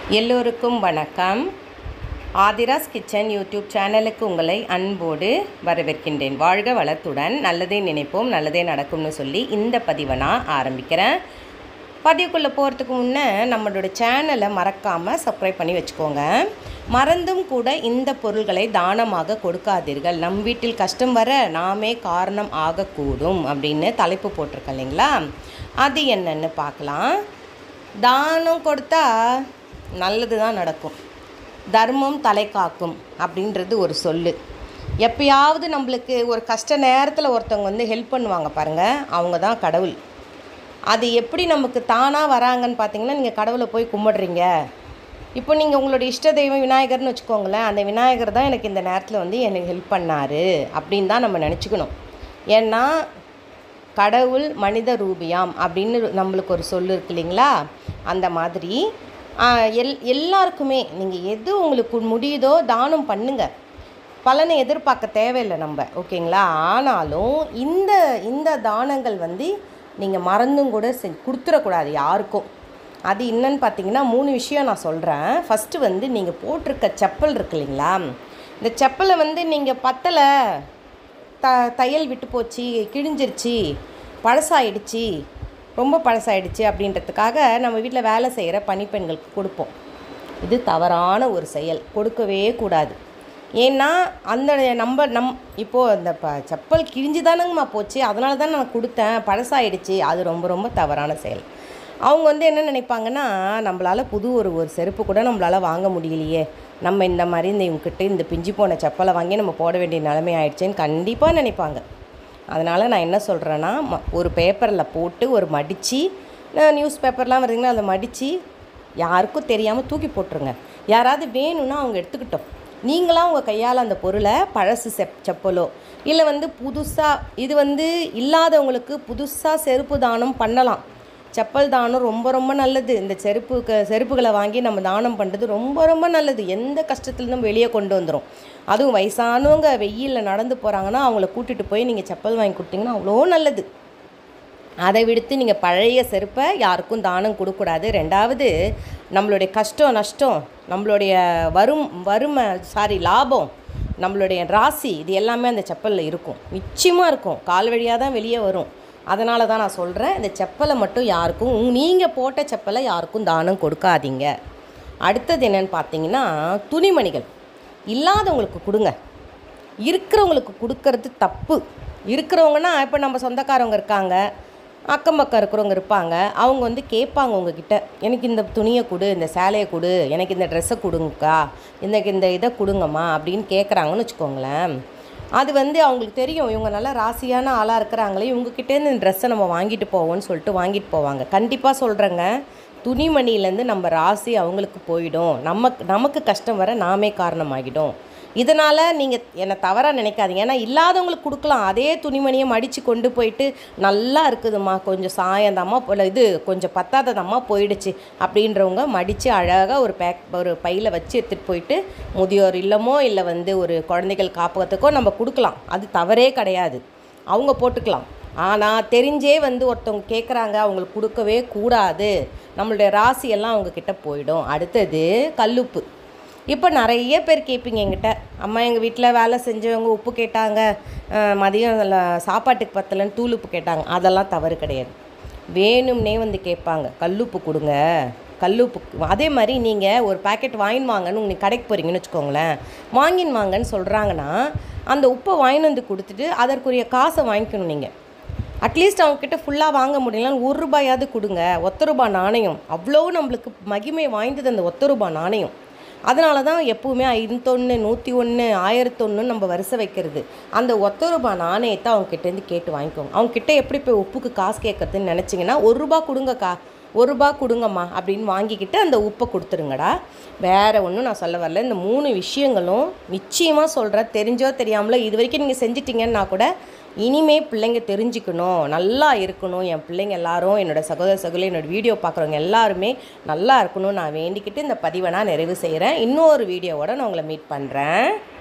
எல்லோருக்கும் வணக்கம் Aadhira's kitchen YouTube சேனலுக்கு உங்களை அன்போடு வரவேற்கின்றேன் வாழ்க வளத்துடன் நல்லதே நினைப்போம் நல்லதே நடக்கும்னு சொல்லி இந்த பதிவை நான் ஆரம்பிக்கிறேன் பதிவுக்குள்ளே போகிறதுக்கு முன்னே நம்மளோட சேனலை மறக்காமல் சப்ஸ்கிரைப் பண்ணி வச்சுக்கோங்க மறந்தும் கூட இந்த பொருள்களை தானமாக கொடுக்காதீர்கள் நம் வீட்டில் கஷ்டம் வர நாமே காரணம் ஆகக்கூடும் அப்படின்னு தலைப்பு போட்டிருக்கேன் இல்லைங்களா அது என்னன்னு பார்க்கலாம் தானம் கொடுத்தா நல்லது தான் நடக்கும் தர்மம் தலை காக்கும் அப்படின்றது ஒரு சொல்லு எப்பயாவது நம்மளுக்கு ஒரு கஷ்ட நேரத்தில் ஒருத்தவங்க வந்து ஹெல்ப் பண்ணுவாங்க பாருங்கள் அவங்க தான் கடவுள் அது எப்படி நமக்கு தானாக வராங்கன்னு பார்த்தீங்கன்னா நீங்கள் கடவுளை போய் கும்பிடுறீங்க இப்போ நீங்கள் உங்களோட இஷ்ட தெய்வம் விநாயகர்னு வச்சுக்கோங்களேன் அந்த விநாயகர் தான் எனக்கு இந்த நேரத்தில் வந்து எனக்கு ஹெல்ப் பண்ணார் அப்படின்னு தான் நம்ம நினச்சிக்கணும் ஏன்னா கடவுள் மனித ரூபியாம் அப்படின்னு நம்மளுக்கு ஒரு சொல்லு இருக்கு இல்லைங்களா அந்த மாதிரி ஆஹ், எல் எல்லாருக்குமே நீங்கள் எது உங்களுக்கு முடியுதோ தானம் பண்ணுங்கள் பலனை எதிர்பார்க்க தேவையில்லை நம்ம ஓகேங்களா ஆனாலும் இந்த இந்த தானங்கள் வந்து நீங்கள் மறந்தும் கூட செ கொடுத்துடக்கூடாது யாருக்கும் அது என்னன்னு பார்த்தீங்கன்னா மூணு விஷயம் நான் சொல்கிறேன் ஃபஸ்ட்டு வந்து நீங்கள் போட்டிருக்க செப்பல் இருக்கு இல்லைங்களா இந்த செப்பலை வந்து நீங்கள் பத்தலை த தையல் விட்டு போச்சு கிழிஞ்சிருச்சு பழசாயிடுச்சு ரொம்ப பழசாயிடுச்சு அப்படின்றதுக்காக நம்ம வீட்டில் வேலை செய்கிற பணிப்பெண்களுக்கு கொடுப்போம் இது தவறான ஒரு செயல் கொடுக்கவே கூடாது ஏன்னா அந்த நம்ம நம் இப்போது அந்த ப செப்பல் கிழிஞ்சு தானங்கம்மா போச்சு அதனால தான் நான் கொடுத்தேன் பழசாயிடுச்சு அது ரொம்ப ரொம்ப தவறான செயல் அவங்க வந்து என்ன நினைப்பாங்கன்னா நம்மளால் புது ஒரு ஒரு செருப்பு கூட நம்மளால் வாங்க முடியலையே நம்ம இந்த மாதிரி இந்த இவங்ககிட்ட இந்த பிஞ்சு போன செப்பலை வாங்கி நம்ம போட வேண்டிய நிலைமை ஆயிடுச்சேன்னு கண்டிப்பாக நினைப்பாங்க அதனால் நான் என்ன சொல்கிறேன்னா ம- ஒரு பேப்பரில் போட்டு ஒரு மடித்து நியூஸ் பேப்பர்லாம் வருதுங்கன்னா அதை மடித்து யாருக்கும் தெரியாமல் தூக்கி போட்டுருங்க யாராவது வேணும்னா அவங்க எடுத்துக்கிட்டோம் நீங்களாம் உங்கள் கையால் அந்த பொருளை பழசு செப் செப்பலோ இல்லை வந்து புதுசாக இது வந்து இல்லாதவங்களுக்கு புதுசாக செருப்பு தானம் பண்ணலாம் செப்பல் தானம் ரொம்ப ரொம்ப நல்லது இந்த செருப்பு க- செருப்புகளை வாங்கி நம்ம தானம் பண்ணுறது ரொம்ப ரொம்ப நல்லது எந்த கஷ்டத்துலேருந்தும் வெளியே கொண்டு வந்துடும் அதுவும் வயசானவங்க வெயிலில் நடந்து போகிறாங்கன்னா அவங்கள கூட்டிகிட்டு போய் நீங்கள் செப்பல் வாங்கி கொடுத்தீங்கன்னா அவ்வளோ நல்லது அதை விடுத்து நீங்கள் பழைய செருப்பை யாருக்கும் தானம் கொடுக்கக்கூடாது ரெண்டாவது நம்மளுடைய கஷ்டம் நஷ்டம் நம்மளுடைய வரும் வறுமை சாரி லாபம் நம்மளுடைய ராசி இது எல்லாமே அந்த செப்பலில் இருக்கும் நிச்சயமாக இருக்கும் கால் வழியாக தான் வெளியே வரும் அதனால தான் நான் சொல்கிறேன் இந்த செப்பலை மட்டும் யாருக்கும் நீங்கள் போட்ட செப்பலை யாருக்கும் தானம் கொடுக்காதீங்க அடுத்தது என்னன்னு பார்த்தீங்கன்னா துணிமணிகள் இல்லாதவங்களுக்கு கொடுங்க இருக்கிறவங்களுக்கு கொடுக்கறது தப்பு இருக்கிறவங்கன்னா இப்போ நம்ம சொந்தக்காரவங்க இருக்காங்க அக்கம் பக்கம் இருக்கிறவங்க இருப்பாங்க அவங்க வந்து கேட்பாங்க உங்ககிட்ட எனக்கு இந்த துணியை கொடு இந்த சேலையை கொடு எனக்கு இந்த ட்ரெஸ்ஸை கொடுங்கக்கா எனக்கு இந்த இதை கொடுங்கம்மா அப்படின்னு கேட்குறாங்கன்னு வச்சுக்கோங்களேன் அது வந்து அவங்களுக்கு தெரியும் இவங்க நல்லா ராசியான ஆளாக இருக்கிறாங்களே இவங்ககிட்டேருந்து இந்த ட்ரெஸ்ஸை நம்ம வாங்கிட்டு போவோம்னு சொல்லிட்டு வாங்கிட்டு போவாங்க கண்டிப்பாக சொல்கிறேங்க துணிமணியிலேருந்து நம்ம ராசி அவங்களுக்கு போயிடும் நமக்கு நமக்கு கஷ்டம் வர நாமே காரணமாகிடும் இதனால் நீங்கள் என்னை தவறாக நினைக்காதீங்க ஏன்னா இல்லாதவங்களுக்கு கொடுக்கலாம் அதே துணிமணியை மடித்து கொண்டு போயிட்டு நல்லா இருக்குதும்மா கொஞ்சம் சாயந்தம்மா போல இது கொஞ்சம் பத்தாததம்மா போயிடுச்சு அப்படின்றவங்க மடித்து அழகாக ஒரு பேக் ஒரு பையில் வச்சு எடுத்துகிட்டு போயிட்டு முதியோர் இல்லமோ இல்லை வந்து ஒரு குழந்தைகள் காப்பகத்துக்கோ நம்ம கொடுக்கலாம் அது தவறே கிடையாது அவங்க போட்டுக்கலாம் ஆனால் தெரிஞ்சே வந்து ஒருத்தவங்க கேட்குறாங்க அவங்களுக்கு கொடுக்கவே கூடாது நம்மளுடைய ராசியெல்லாம் அவங்க கிட்ட போயிடும் அடுத்தது கல்லுப்பு இப்போ நிறைய பேர் கேட்பீங்க என்கிட்ட அம்மா எங்கள் வீட்டில் வேலை செஞ்சவங்க உப்பு கேட்டாங்க அஹ், மதியம் ல- சாப்பாட்டுக்கு பத்தலைன்னு தூள் உப்பு கேட்டாங்க அதெல்லாம் தவறு கிடையாது வேணும்னே வந்து கேட்பாங்க கல்லுப்பு கொடுங்க கல்லுப்பு அதே மாதிரி நீங்கள் ஒரு பாக்கெட் வாங்கின்னு வாங்கன்னு நீங்கள் கடைக்கு போகிறீங்கன்னு வச்சுக்கோங்களேன் வாங்கின்னு வாங்கன்னு சொல்கிறாங்கன்னா அந்த உப்பை வாங்கின்னு வந்து கொடுத்துட்டு அதற்குரிய காசை வாங்கிக்கணும் நீங்கள் அட்லீஸ்ட் அவங்கக்கிட்ட ஃபுல்லாக வாங்க முடியலன்னு ஒரு ரூபாயாவது கொடுங்க ஒத்த ரூபாய் நாணயம் அவ்வளோ நம்மளுக்கு மகிமை வாய்ந்தது அந்த ஒத்த ரூபாய் நாணயம் அதனால தான் எப்பவுமே ஐநூத்தொன்று நூற்றி ஒன்று ஆயிரத்தொன்று நம்ம வரிசை வைக்கிறது அந்த ஒத்த ரூபாய் நாணயத்தை அவங்க கிட்டேருந்து கேட்டு வாங்கிக்கோங்க அவங்க கிட்ட எப்படி போய் உப்புக்கு காசு கேட்கறதுன்னு நினச்சிங்கன்னா ஒரு ரூபா கொடுங்கக்கா ஒரு ரூபா கொடுங்கம்மா அப்படின்னு வாங்கிக்கிட்டு அந்த உப்பை கொடுத்துருங்கடா வேறு ஒன்றும் நான் சொல்ல வரல இந்த மூணு விஷயங்களும் நிச்சயமாக சொல்கிறேன் தெரிஞ்சோ தெரியாமலோ இது வரைக்கும் நீங்கள் செஞ்சிட்டீங்கன்னா கூட இனிமே பிள்ளைங்க தெரிஞ்சுக்கணும் நல்லா இருக்கணும் என் பிள்ளைங்க எல்லாரும் என்னோட சகோதர சகோதரி என்னோட வீடியோ பார்க்குறவங்க எல்லாருமே நல்லா இருக்கணும் நான் வேண்டிக்கிட்டு இந்த பதிவை நான் நிறைவு செய்கிறேன் இன்னொரு வீடியோவோட நான் உங்களை மீட் பண்ணுறேன்